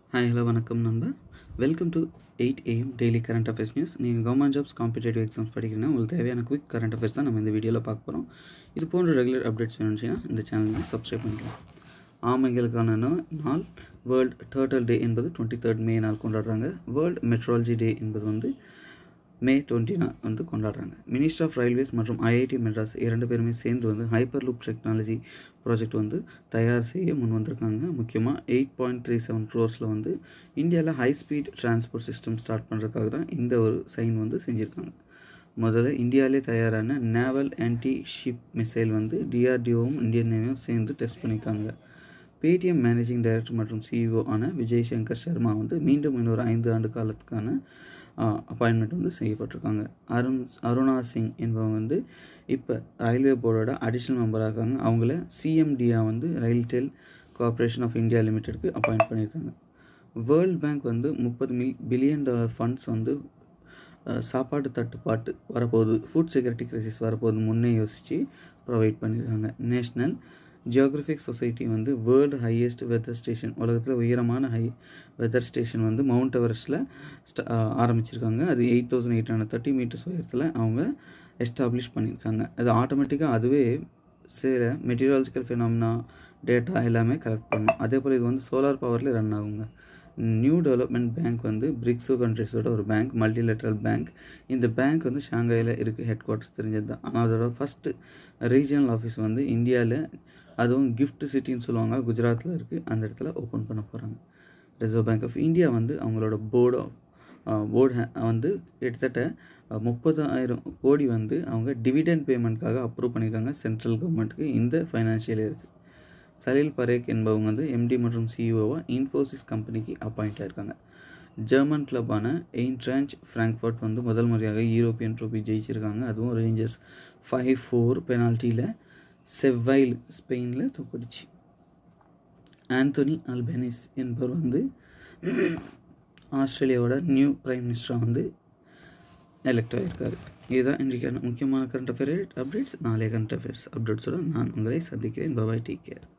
hi hello வணக்கம் நண்பா welcome to eight AM daily current affairs news நீங்கள் government jobs competitive exams படிக்கிறீங்கன்னா உங்களுக்கு தேவையான குவிக் கரண்ட் அஃபேர்ஸ் தான் நம்ம இந்த வீடியோவில் பார்க்க போகிறோம் இது போன்ற ரெகுலர் அப்டேட்ஸ் வேணும்னுச்சுன்னா இந்த சேனலுக்கு சப்ஸ்கிரைப் பண்ணிக்கலாம் ஆமைகளுக்கான நா- நாள் வேர்ல்ட் டேர்ட்டல் டே என்பது டுவெண்ட்டி தேர்ட் மே நாள் கொண்டாடுறாங்க வேர்ல்ட் மெட்ராலஜி டே என்பது வந்து மே டுவெண்ட்டி வந்து கொண்டாடுறாங்க மினிஸ்டர் ஆஃப் ரயில்வேஸ் மற்றும் ஐஐடி மெட்ராஸ் இரண்டு பேருமே சேர்ந்து வந்து ஹைப்பர் லூப் டெக்னாலஜி ப்ராஜெக்ட் வந்து தயார் செய்ய முன் வந்திருக்காங்க முக்கியமாக எயிட் பாயிண்ட் த்ரீ செவன் க்ரோர்ஸில் வந்து இந்தியாவில் high speed transport system start பண்ணுறதுக்காக தான் இந்த ஒரு சைன் வந்து செஞ்சுருக்காங்க முதல்ல இந்தியாவிலே தயாரான நேவல் ஆன்டி ஷிப் மிசைல் வந்து டிஆர்டிஓவும் இந்தியன் நேவியும் சேர்ந்து டெஸ்ட் பண்ணியிருக்காங்க பேடிஎம் மேனேஜிங் டைரக்டர் மற்றும் சிஇஓ ஆன விஜய் சங்கர் சர்மா வந்து மீண்டும் இன்னொரு ஐந்து ஆண்டு காலத்துக்கான அப்பாயின்மெண்ட் வந்து செய்யப்பட்டிருக்காங்க அருண் அருணா சிங் என்பவங்க வந்து இப்போ ரயில்வே போர்டோட அடிஷ்னல் மெம்பராக இருக்காங்க அவங்கள சிஎம்டியாக வந்து ரயில்டெல் கார்ப்பரேஷன் ஆஃப் இந்தியா லிமிடெட்க்கு அப்பாயிண்ட் பண்ணியிருக்காங்க வேர்ல்ட் பேங்க் வந்து முப்பது மில் பில்லியன் டாலர் ஃபண்ட்ஸ் வந்து அஹ், சாப்பாட்டு தட்டுப்பாட்டு வரப்போகுது ஃபுட் செக்யூரிட்டி கிரைசிஸ் வரப்போகுது முன்னே யோசித்து ப்ரொவைட் பண்ணியிருக்காங்க நேஷ்னல் ஜியோகிராஃபிக் சொசைட்டி வந்து வேர்ல்டு ஹையஸ்ட் வெதர் ஸ்டேஷன் உலகத்தில் உயரமான ஹை வெதர் ஸ்டேஷன் வந்து மவுண்ட் எவரெஸ்ட்டில் ஸ்ட ஆரம்பிச்சிருக்காங்க அது eight thousand eight hundred thirty metres உயரத்தில் அவங்க எஸ்டாப்ளிஷ் பண்ணியிருக்காங்க அது ஆட்டோமேட்டிக்காக அதுவே சில மெட்டீரியாலஜிக்கல் ஃபினாமினா டேட்டா எல்லாமே கலெக்ட் பண்ணும் அதே போல் இது வந்து சோலார் பவரில் ரன் ஆகுங்க நியூ டெவலப்மெண்ட் பேங்க் வந்து பிரிக்ஸோ கண்ட்ரிஸோட ஒரு பேங்க் மல்டிலேட்ரல் பேங்க் இந்த பேங்க் வந்து ஷாங்காயில் இருக்குது ஹெட் குவார்ட்டர்ஸ் தெரிஞ்சது தான் ஆனால் அதோட ஃபஸ்ட்டு ரீஜனல் ஆஃபீஸ் வந்து இந்தியாவில் அதுவும் கிஃப்ட் சிட்டின்னு சொல்லுவாங்க குஜராத்தில் இருக்குது அந்த இடத்துல ஓப்பன் பண்ண போகிறாங்க ரிசர்வ் பேங்க் ஆஃப் இந்தியா வந்து அவங்களோட போர்டு போர்டு வந்து கிட்டத்தட்ட அஹ், முப்பதாயிரம் கோடி வந்து அவங்க டிவிடெண்ட் பேமெண்ட்காக அப்ரூவ் பண்ணியிருக்காங்க சென்ட்ரல் கவர்மெண்ட்டுக்கு இந்த ஃபைனான்ஷியல் இருக்குது சலீல் பரேக் என்பவங்க வந்து எம்டி மற்றும் சிஇஓவாக இன்ஃபோசிஸ் கம்பெனிக்கு அப்பாயிண்ட் ஆயிருக்காங்க ஜெர்மன் கிளப்பான எயின்ட்ரான்ச் ஃப்ராங்க்ஃபர்ட் வந்து முதல் முறையாக யூரோப்பியன் ட்ரோபி ஜெயிச்சிருக்காங்க அதுவும் ரேஞ்சர்ஸ் ஃபைவ் ஃபோர் பெனால்ட்டியில் செவ்வைல் ஸ்பெயினில் தோக்கடிச்சு ஆந்தோனி அல்பெனிஸ் என்பவர் வந்து ஆஸ்திரேலியாவோட நியூ பிரைம் மினிஸ்டராக வந்து எலெக்ட் ஆகியிருக்காரு இதுதான் இன்றைக்கான முக்கியமான கரண்ட் அஃபேர் அப்டேட்ஸ் நாளைய கரண்ட் அஃபேர்ஸ் அப்டேட்ஸோட நான் உங்களை சந்திக்கிறேன் பபாய் டேக் கேர்